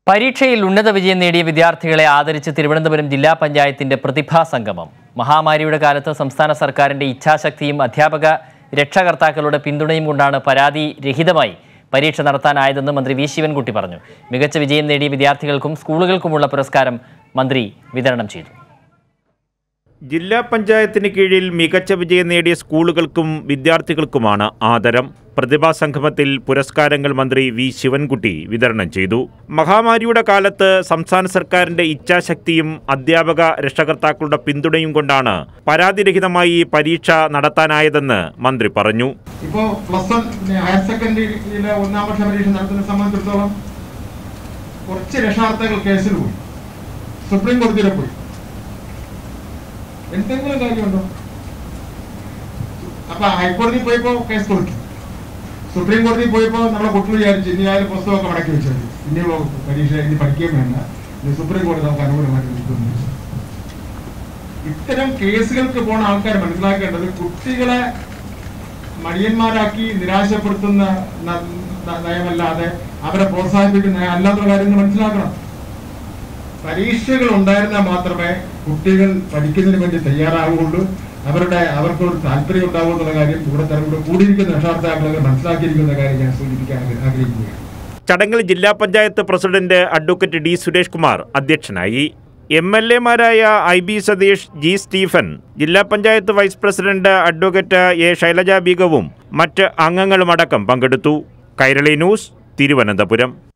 പരീക്ഷയിൽ ഉന്നത വിജയം നേടിയ വിദ്യാർത്ഥികളെ ആദരിച്ച് തിരുവനന്തപുരം ജില്ലാ പഞ്ചായത്തിന്റെ പ്രതിഭാ സംഗമം മഹാമാരിയുടെ കാലത്ത് സംസ്ഥാന സർക്കാരിന്റെ ഇച്ഛാശക്തിയും അധ്യാപക രക്ഷകർത്താക്കളുടെ പിന്തുണയും കൊണ്ടാണ് പരാതി രഹിതമായി പരീക്ഷ നടത്താനായതെന്ന് മന്ത്രി വി ശിവൻകുട്ടി പറഞ്ഞു മികച്ച വിജയം നേടിയ വിദ്യാർത്ഥികൾക്കും സ്കൂളുകൾക്കുമുള്ള പുരസ്കാരം മന്ത്രി വിതരണം ചെയ്തു ജില്ലാ പഞ്ചായത്തിന് കീഴിൽ മികച്ച വിജയം നേടിയ സ്കൂളുകൾക്കും വിദ്യാർത്ഥികൾക്കുമാണ് ആദരം പ്രതിഭാ സംഗമത്തിൽ പുരസ്കാരങ്ങൾ മന്ത്രി വി ശിവൻകുട്ടി വിതരണം ചെയ്തു മഹാമാരിയുടെ കാലത്ത് സംസ്ഥാന സർക്കാരിന്റെ ഇച്ഛാശക്തിയും അധ്യാപക രക്ഷകർത്താക്കളുടെ പിന്തുണയും കൊണ്ടാണ് പരാതിരഹിതമായി പരീക്ഷ നടത്താനായതെന്ന് മന്ത്രി പറഞ്ഞു ഇപ്പോൾ പ്ലസ് വൺ ഹയർ സെക്കൻഡറിയിലെ ഒന്നാം വർഷ പരീക്ഷ നടത്തുന്ന സംബന്ധിച്ചിടത്തോളം കുറച്ച് രക്ഷാർത്ഥകൾ കേസിൽ പോയി സുപ്രീം കോടതിയിൽ പോയി എന്തെങ്കിലും കാര്യമുണ്ടോ അപ്പൊ ഹൈക്കോടതി പോയപ്പോ കേസ് കൊടുത്തു സുപ്രീം കോടതി പോയപ്പോ നമ്മളെ കുട്ടികൾ വിചാരിച്ചു ഇനി ആയാലും പുസ്തകമൊക്കെ മടക്കി വെച്ചത് ഇനി ഇപ്പോ പരീക്ഷ ഇനി പഠിക്കുകയും വേണ്ട ഇനി സുപ്രീം കോടതി നമുക്ക് അനുകൂലമായിട്ട് നിൽക്കുന്നു ഇത്തരം കേസുകൾക്ക് പോണ ആൾക്കാർ മനസ്സിലാക്കേണ്ടത് കുട്ടികളെ മടിയന്മാരാക്കി നിരാശപ്പെടുത്തുന്ന ന- ന- നയമല്ലാതെ അവരെ പ്രോത്സാഹിപ്പിക്കുന്ന നയം അല്ലാത്ത കാര്യങ്ങൾ മനസ്സിലാക്കണം പരീക്ഷകൾ ഉണ്ടായിരുന്നാൽ മാത്രമേ കുട്ടികൾ പഠിക്കുന്നതിന് വേണ്ടി തയ്യാറാവുകയുള്ളൂ അവരുടെ അവർക്ക് ഒരു താല്പര്യം ഉണ്ടാവും എന്നുള്ള കാര്യം ഇവിടെ തന്നെ കൂടിയിരിക്കുന്ന രക്ഷാർത്ഥാക്കളെ മനസ്സിലാക്കിയിരിക്കുന്ന കാര്യം ഞാൻ സൂചിപ്പിക്കാൻ ആഗ്ര- ആഗ്രഹിക്കുകയാണ് ചടങ്ങിൽ ജില്ലാ panchayat president advocate D Suresh Kumar അധ്യക്ഷനായി എം എൽ എമാരായ I B Satheesh G Stephen ജില്ലാ panchayat vice president advocate A Shailaja ബീഗവും മറ്റ് അംഗങ്ങളുമടക്കം പങ്കെടുത്തു കൈരളി ന്യൂസ് തിരുവനന്തപുരം